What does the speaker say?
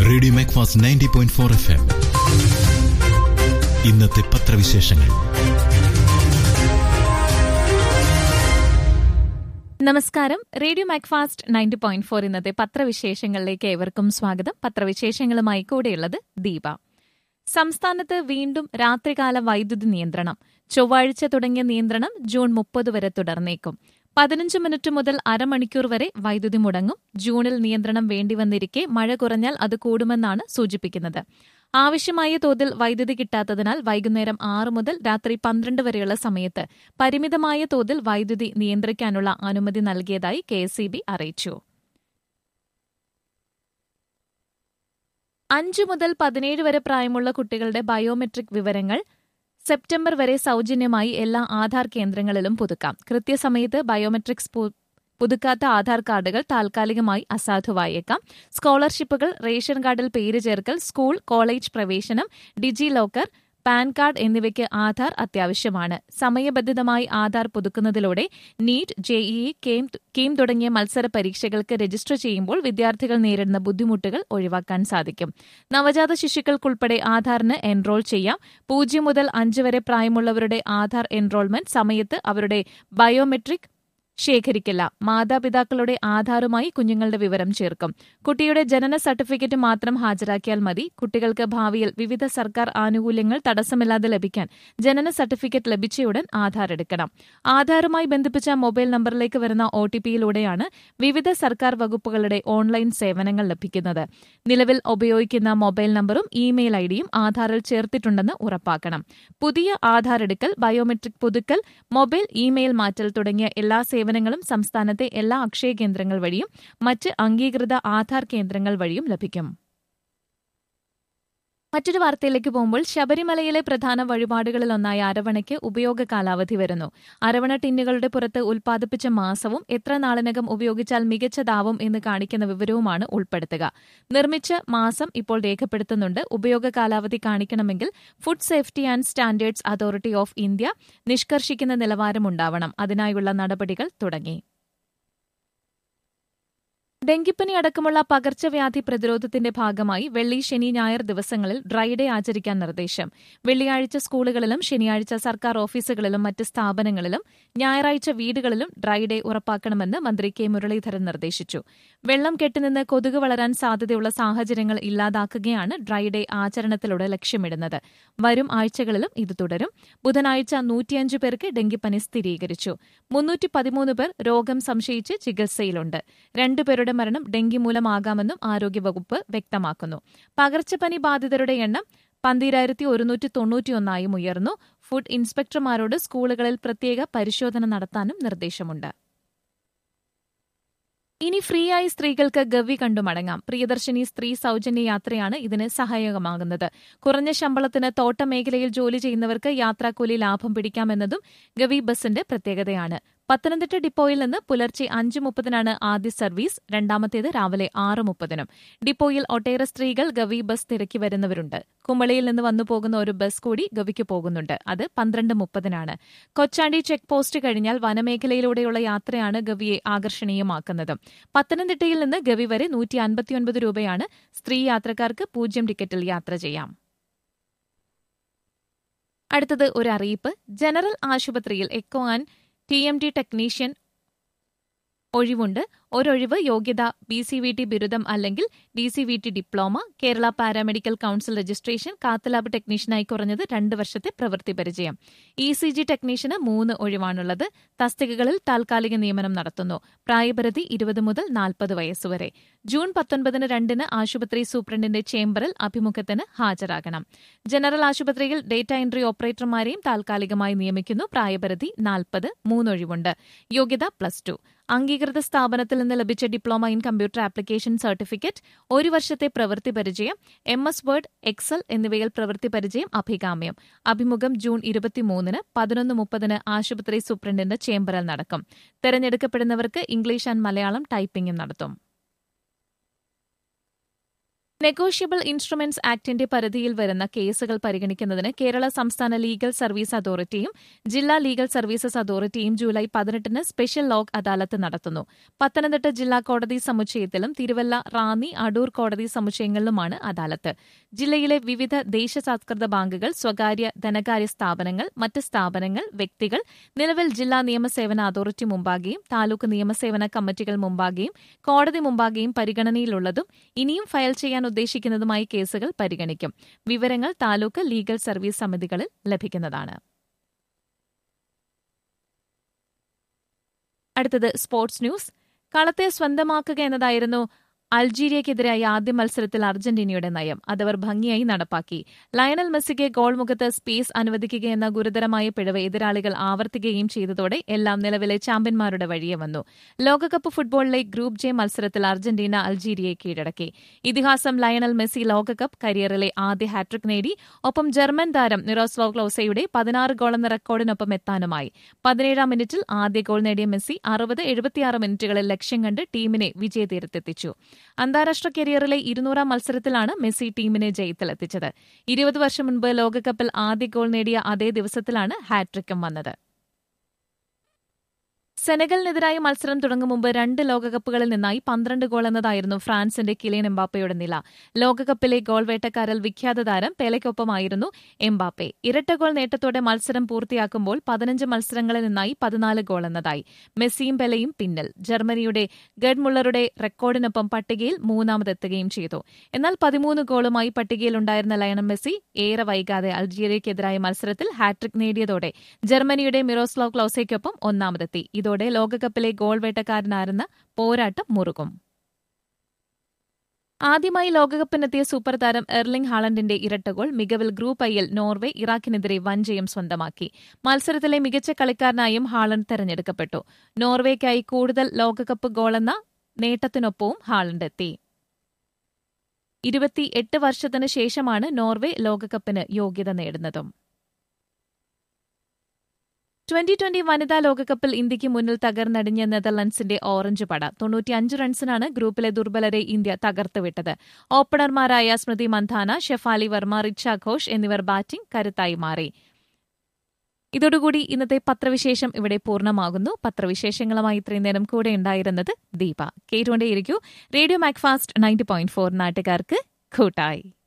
radio Macfast ninety point four F M ഇന്നത്തെ പത്രവിശേഷങ്ങൾ നമസ്കാരം radio Macfast ninety point four ഇന്നത്തെ പത്രവിശേഷങ്ങളിലേക്ക് ഏവർക്കും സ്വാഗതം പത്രവിശേഷങ്ങളുമായി കൂടെയുള്ളത് ദീപ സംസ്ഥാനത്ത് വീണ്ടും രാത്രികാല വൈദ്യുതി നിയന്ത്രണം ചൊവ്വാഴ്ച തുടങ്ങിയ നിയന്ത്രണം ജൂൺ മുപ്പത് വരെ തുടർന്നേക്കും പതിനഞ്ച് മിനിറ്റ് മുതൽ അരമണിക്കൂർ വരെ വൈദ്യുതി മുടങ്ങും ജൂണിൽ നിയന്ത്രണം വേണ്ടിവന്നിരിക്കെ മഴ കുറഞ്ഞാൽ അത് കൂടുമെന്നാണ് സൂചിപ്പിക്കുന്നത് ആവശ്യമായ തോതിൽ വൈദ്യുതി കിട്ടാത്തതിനാൽ വൈകുന്നേരം ആറ് മുതൽ രാത്രി പന്ത്രണ്ട് വരെയുള്ള സമയത്ത് പരിമിതമായ തോതിൽ വൈദ്യുതി നിയന്ത്രിക്കാനുള്ള അനുമതി നൽകിയതായി കെ അറിയിച്ചു അഞ്ചു മുതൽ പതിനേഴ് വരെ പ്രായമുള്ള കുട്ടികളുടെ ബയോമെട്രിക് വിവരങ്ങൾ സെപ്റ്റംബർ വരെ സൗജന്യമായി എല്ലാ ആധാർ കേന്ദ്രങ്ങളിലും പുതുക്കാം കൃത്യസമയത്ത് ബയോമെട്രിക്സ് പുതുക്കാത്ത ആധാർ കാർഡുകൾ താൽക്കാലികമായി അസാധുവായേക്കാം സ്കോളർഷിപ്പുകൾ റേഷൻ കാർഡിൽ പേര് ചേർക്കൽ സ്കൂൾ കോളേജ് പ്രവേശനം ഡിജി ലോക്കർ പാൻ കാർഡ് എന്നിവയ്ക്ക് ആധാർ അത്യാവശ്യമാണ് സമയബന്ധിതമായി ആധാർ പുതുക്കുന്നതിലൂടെ നീറ്റ് ജെഇഇ കെയിം തുടങ്ങിയ മത്സര പരീക്ഷകൾക്ക് രജിസ്റ്റർ ചെയ്യുമ്പോൾ വിദ്യാർത്ഥികൾ നേരിടുന്ന ബുദ്ധിമുട്ടുകൾ ഒഴിവാക്കാൻ സാധിക്കും നവജാത ശിശുക്കൾക്കുൾപ്പെടെ ആധാറിന് എൻറോൾ ചെയ്യാം പൂജ്യം മുതൽ അഞ്ച് വരെ പ്രായമുള്ളവരുടെ ആധാർ എൻറോൾമെന്റ് സമയത്ത് അവരുടെ ബയോമെട്രിക് ശേഖരിക്കില്ല മാതാപിതാക്കളുടെ ആധാറുമായി കുഞ്ഞുങ്ങളുടെ വിവരം ചേർക്കും കുട്ടിയുടെ ജനന സർട്ടിഫിക്കറ്റ് മാത്രം ഹാജരാക്കിയാൽ മതി കുട്ടികൾക്ക് ഭാവിയിൽ വിവിധ സർക്കാർ ആനുകൂല്യങ്ങൾ തടസ്സമില്ലാതെ ലഭിക്കാൻ ജനന സർട്ടിഫിക്കറ്റ് ലഭിച്ചയുടൻ ആധാർ എടുക്കണം ആധാറുമായി ബന്ധിപ്പിച്ച മൊബൈൽ നമ്പറിലേക്ക് വരുന്ന ഒ ടി പിയിലൂടെയാണ് വിവിധ സർക്കാർ വകുപ്പുകളുടെ ഓൺലൈൻ സേവനങ്ങൾ ലഭിക്കുന്നത് നിലവിൽ ഉപയോഗിക്കുന്ന മൊബൈൽ നമ്പറും ഇമെയിൽ ഐഡിയും ആധാറിൽ ചേർത്തിട്ടുണ്ടെന്ന് ഉറപ്പാക്കണം പുതിയ ആധാർ എടുക്കൽ ബയോമെട്രിക് പുതുക്കൽ മൊബൈൽ ഇമെയിൽ മാറ്റൽ തുടങ്ങിയ എല്ലാ സേവനങ്ങളും സംസ്ഥാനത്തെ എല്ലാ അക്ഷയ കേന്ദ്രങ്ങൾ വഴിയും മറ്റ് അംഗീകൃത ആധാർ കേന്ദ്രങ്ങൾ വഴിയും ലഭിക്കും മറ്റൊരു വാർത്തയിലേക്ക് പോകുമ്പോൾ ശബരിമലയിലെ പ്രധാന വഴിപാടുകളിലൊന്നായ അരവണയ്ക്ക് ഉപയോഗ കാലാവധി വരുന്നു അരവണ ടിന്നുകളുടെ പുറത്ത് ഉൽപ്പാദിപ്പിച്ച മാസവും എത്ര നാളിനകം ഉപയോഗിച്ചാൽ മികച്ചതാവും എന്ന് കാണിക്കുന്ന വിവരവുമാണ് ഉൾപ്പെടുത്തുക നിർമ്മിച്ച മാസം ഇപ്പോൾ രേഖപ്പെടുത്തുന്നുണ്ട് ഉപയോഗ കാലാവധി കാണിക്കണമെങ്കിൽ food safety and standards authority of India നിഷ്കർഷിക്കുന്ന നിലവാരമുണ്ടാവണം അതിനായുള്ള നടപടികൾ തുടങ്ങി ഡെങ്കിപ്പനി അടക്കമുള്ള പകർച്ചവ്യാധി പ്രതിരോധത്തിന്റെ ഭാഗമായി വെള്ളി ശനി ഞായർ ദിവസങ്ങളിൽ ഡ്രൈ ഡേ ആചരിക്കാൻ നിർദ്ദേശം വെള്ളിയാഴ്ച സ്കൂളുകളിലും ശനിയാഴ്ച സർക്കാർ ഓഫീസുകളിലും മറ്റ് സ്ഥാപനങ്ങളിലും ഞായറാഴ്ച വീടുകളിലും ഡ്രൈ ഡേ ഉറപ്പാക്കണമെന്ന് മന്ത്രി കെ മുരളീധരൻ നിർദ്ദേശിച്ചു വെള്ളം കെട്ടുനിന്ന് കൊതുക് വളരാൻ സാധ്യതയുള്ള സാഹചര്യങ്ങൾ ഇല്ലാതാക്കുകയാണ് ഡ്രൈ ഡേ ആചരണത്തിലൂടെ ലക്ഷ്യമിടുന്നത് വരും ആഴ്ചകളിലും ഇത് തുടരും ബുധനാഴ്ച നൂറ്റിയഞ്ച് പേർക്ക് ഡെങ്കിപ്പനി സ്ഥിരീകരിച്ചു മുന്നൂറ്റി പതിമൂന്ന് പേർ രോഗം സംശയിച്ച് ചികിത്സയിലുണ്ട് രണ്ടുപേരുടെ മരണം ഡെങ്കി മൂലമാകാമെന്നും ആരോഗ്യവകുപ്പ് വ്യക്തമാക്കുന്നു പകർച്ചപ്പനി ബാധിതരുടെ എണ്ണം പന്തിരായിരത്തി ഒരുന്നൂറ്റി തൊണ്ണൂറ്റിയൊന്നായും ഉയർന്നു ഫുഡ് ഇൻസ്പെക്ടർമാരോട് സ്കൂളുകളിൽ പ്രത്യേക പരിശോധന നടത്താനും നിർദ്ദേശമുണ്ട് ഇനി ഫ്രീ ആയി സ്ത്രീകൾക്ക് ഗവി കണ്ടു മടങ്ങാം പ്രിയദർശിനി സ്ത്രീ സൗജന്യ യാത്രയാണ് ഇതിന് സഹായകമാകുന്നത് കുറഞ്ഞ ശമ്പളത്തിന് തോട്ടമേഖലയിൽ ജോലി ചെയ്യുന്നവർക്ക് യാത്രാക്കൂലി ലാഭം പിടിക്കാമെന്നതും ഗവി ബസിന്റെ പ്രത്യേകതയാണ് പത്തനംതിട്ട ഡിപ്പോയിൽ നിന്ന് പുലർച്ചെ അഞ്ച് മുപ്പതിനാണ് ആദ്യ സർവീസ് രണ്ടാമത്തേത് രാവിലെ ആറ് മുപ്പതിനും ഡിപ്പോയിൽ ഒട്ടേറെ സ്ത്രീകൾ ഗവി ബസ് തിരക്കി വരുന്നവരുണ്ട് കുമളിയിൽ നിന്ന് വന്നു പോകുന്ന ഒരു ബസ് കൂടി ഗവിക്ക് പോകുന്നുണ്ട് അത് പന്ത്രണ്ട് മുപ്പതിനാണ് കൊച്ചാണ്ടി ചെക്ക് പോസ്റ്റ് കഴിഞ്ഞാൽ വനമേഖലയിലൂടെയുള്ള യാത്രയാണ് ഗവിയെ ആകർഷണീയമാക്കുന്നത് പത്തനംതിട്ടയിൽ നിന്ന് ഗവി വരെ നൂറ്റി അൻപത്തിയൊൻപത് രൂപയാണ് സ്ത്രീ യാത്രക്കാർക്ക് പൂജ്യം ടിക്കറ്റിൽ യാത്ര ചെയ്യാം അടുത്തത് ഒരു അറിയിപ്പ് ജനറൽ ആശുപത്രിയിൽ echo and T M T technician ഒഴിവുണ്ട് ഒരൊഴിവ് യോഗ്യത ബി സി വി ടി ബിരുദം അല്ലെങ്കിൽ D C V T diploma Kerala paramedical council registration cath lab ടെക്നീഷ്യനായി കുറഞ്ഞത് രണ്ട് വർഷത്തെ പ്രവൃത്തി പരിചയം ഇ സി ജി ടെക്നീഷ്യന് മൂന്ന് ഒഴിവാണുള്ളത് തസ്തികകളിൽ താൽക്കാലിക നിയമനം നടത്തുന്നു പ്രായപരിധി ഇരുപത് മുതൽ നാൽപ്പത് വയസ്സുവരെ ജൂൺ പത്തൊൻപതിന് രണ്ടിന് ആശുപത്രി സൂപ്രണ്ടിന്റെ ചേംബറിൽ അഭിമുഖത്തിന് ഹാജരാകണം ജനറൽ ആശുപത്രിയിൽ ഡേറ്റ എൻട്രി ഓപ്പറേറ്റർമാരെയും താൽക്കാലികമായി നിയമിക്കുന്നു പ്രായപരിധി നാൽപ്പത് മൂന്നൊഴിവുണ്ട് യോഗ്യത പ്ലസ് ടു അംഗീകൃത സ്ഥാപനത്തിൽ നിന്ന് ലഭിച്ച diploma in computer application certificate ഒരു വർഷത്തെ പ്രവൃത്തി പരിചയം എം എസ് വേർഡ് എക്സൽ എന്നിവയിൽ പ്രവൃത്തി പരിചയം അഭികാമ്യം അഭിമുഖം ജൂൺ ഇരുപത്തിമൂന്നിന് പതിനൊന്ന് മുപ്പതിന് ആശുപത്രി സൂപ്രണ്ടിന്റെ ചേംബറിൽ നടക്കും തെരഞ്ഞെടുക്കപ്പെടുന്നവർക്ക് ഇംഗ്ലീഷ് ആൻഡ് മലയാളം ടൈപ്പിംഗും നടത്തും നെഗോഷ്യബിൾ ഇൻസ്ട്രുമെന്റ്സ് ആക്ടിന്റെ പരിധിയിൽ വരുന്ന കേസുകൾ പരിഗണിക്കുന്നതിന് കേരള സംസ്ഥാന ലീഗൽ സർവീസ് അതോറിറ്റിയും ജില്ലാ ലീഗൽ സർവീസസ് അതോറിറ്റിയും ജൂലൈ പതിനെട്ടിന് സ്പെഷ്യൽ ലോക് അദാലത്ത് നടത്തുന്നു പത്തനംതിട്ട ജില്ലാ കോടതി സമുച്ചയത്തിലും തിരുവല്ല റാന്നി അടൂർ കോടതി സമുച്ചയങ്ങളിലുമാണ് അദാലത്ത് ജില്ലയിലെ വിവിധ ദേശസാത്കൃത ബാങ്കുകൾ സ്വകാര്യ ധനകാര്യ സ്ഥാപനങ്ങൾ മറ്റ് സ്ഥാപനങ്ങൾ വ്യക്തികൾ നിലവിൽ ജില്ലാ നിയമസേവന അതോറിറ്റി മുമ്പാകെയും താലൂക്ക് നിയമസേവന കമ്മിറ്റികൾ മുമ്പാകെയും കോടതി മുമ്പാകെയും പരിഗണനയിലുള്ളതും ഇനിയും ഫയൽ ചെയ്യാൻ ഉദ്ദേശിക്കുന്നതുമായി കേസുകൾ പരിഗണിക്കും വിവരങ്ങൾ താലൂക്ക് ലീഗൽ സർവീസ് സമിതികളിൽ ലഭിക്കുന്നതാണ് അടുത്തത് സ്പോർട്സ് ന്യൂസ് കളത്തെ സ്വന്തമാക്കുക എന്നതായിരുന്നു അൾജീരിയയ്ക്കെതിരായ ആദ്യ മത്സരത്തിൽ അർജന്റീനയുടെ നയം അതവർ ഭംഗിയായി നടപ്പാക്കി ലയണൽ മെസ്സിക്ക് ഗോൾ മുഖത്ത് സ്പേസ് അനുവദിക്കുകയെന്ന ഗുരുതരമായ പിഴവ് എതിരാളികൾ ആവർത്തിക്കുകയും ചെയ്തതോടെ എല്ലാം നിലവിലെ ചാമ്പ്യന്മാരുടെ വഴിയെ വന്നു ലോകകപ്പ് ഫുട്ബോളിലെ ഗ്രൂപ്പ് ജെ മത്സരത്തിൽ അർജന്റീന അൾജീരിയയെ കീഴടക്കി ഇതിഹാസം ലയണൽ മെസ്സി ലോകകപ്പ് കരിയറിലെ ആദ്യ ഹാട്രിക് നേടി ഒപ്പം ജർമ്മൻ താരം നിറോസ്ലോവ് ക്ലോസയുടെ പതിനാറ് ഗോളെന്ന റെക്കോർഡിനൊപ്പം എത്താനുമായി പതിനേഴാം മിനിറ്റിൽ ആദ്യ ഗോൾ നേടിയ മെസ്സി അറുപത് എഴുപത്തിയാറ് മിനിറ്റുകളിൽ ലക്ഷ്യം കണ്ട് ടീമിനെ വിജയതീരത്തെത്തിച്ചു അന്താരാഷ്ട്ര കരിയറിലെ ഇരുന്നൂറാം മത്സരത്തിലാണ് മെസ്സി ടീമിനെ ജയത്തിലെത്തിച്ചത് ഇരുപത് വർഷം മുൻപ് ലോകകപ്പിൽ ആദ്യ ഗോൾ നേടിയ അതേ ദിവസത്തിലാണ് ഹാട്രിക്കും വന്നത് സെനഗലിനെതിരായ മത്സരം തുടങ്ങും മുമ്പ് രണ്ട് ലോകകപ്പുകളിൽ നിന്നായി പന്ത്രണ്ട് ഗോൾ എന്നതായിരുന്നു ഫ്രാൻസിന്റെ കിലിയൻ എംബാപ്പയുടെ നില ലോകകപ്പിലെ ഗോൾ വേട്ടക്കാരൽ വിഖ്യാത താരം പെലയ്ക്കൊപ്പമായിരുന്നു എംബാപ്പെ ഇരട്ട ഗോൾ നേട്ടത്തോടെ മത്സരം പൂർത്തിയാക്കുമ്പോൾ പതിനഞ്ച് മത്സരങ്ങളിൽ നിന്നായി പതിനാല് ഗോൾ എന്നതായി മെസ്സിയും പെലയും പിന്നിൽ ജർമ്മനിയുടെ ഗഡ് മുള്ളറുടെ റെക്കോർഡിനൊപ്പം പട്ടികയിൽ മൂന്നാമതെത്തുകയും ചെയ്തു എന്നാൽ പതിമൂന്ന് ഗോളുമായി പട്ടികയിലുണ്ടായിരുന്ന ലയണൽ മെസ്സി ഏറെ വൈകാതെ അൾജീരിയയ്ക്കെതിരായ മത്സരത്തിൽ ഹാട്രിക് നേടിയതോടെ ജർമ്മനിയുടെ മിറോസ്ലോവ് ക്ലോസയ്ക്കൊപ്പം ഒന്നാമതെത്തി ഇതോടെ ലോകകപ്പിലെ ഗോൾ വേട്ടക്കാരനായിരുന്ന പോരാട്ടം മുറുകും ആദ്യമായി ലോകകപ്പിനെത്തിയ സൂപ്പർ താരം എർലിംഗ് ഹാളണ്ടിന്റെ ഇരട്ടഗോൾ മികവിൽ ഗ്രൂപ്പ് ഐയിൽ നോർവെ ഇറാഖിനെതിരെ വൻ ജയം സ്വന്തമാക്കി മത്സരത്തിലെ മികച്ച കളിക്കാരനായും ഹാളണ്ട് തെരഞ്ഞെടുക്കപ്പെട്ടു നോർവേക്കായി കൂടുതൽ ലോകകപ്പ് ഗോളെന്ന നേട്ടത്തിനൊപ്പവും ഹാളണ്ട് എത്തി ഇരുപത്തിയെട്ട് വർഷത്തിന് ശേഷമാണ് നോർവെ ലോകകപ്പിന് യോഗ്യത നേടുന്നതും ട്വന്റി ട്വന്റി വനിതാ ലോകകപ്പിൽ ഇന്ത്യയ്ക്ക് മുന്നിൽ തകർന്നടിഞ്ഞ നെതർലൻഡ്സിന്റെ ഓറഞ്ച് പട തൊണ്ണൂറ്റിയഞ്ച് റൺസിനാണ് ഗ്രൂപ്പിലെ ദുർബലരെ ഇന്ത്യ തകർത്തുവിട്ടത് ഓപ്പണർമാരായ സ്മൃതി മന്ധാന ഷെഫാലി വർമ്മ റിച്ച ഘോഷ് എന്നിവർ ബാറ്റിംഗ് കരുത്തായി മാറി ഇതോടുകൂടി ഇന്നത്തെ പത്രവിശേഷം ഇവിടെ പൂർണ്ണമാകുന്നു പത്രവിശേഷങ്ങളുമായി ഇത്രയും നേരം കൂടെ ഉണ്ടായിരുന്നത് ദീപ കേട്ടുകൊണ്ടേയിരിക്കൂ radio Macfast ninety point four നാട്ടുകാർക്ക് കൂട്ടായി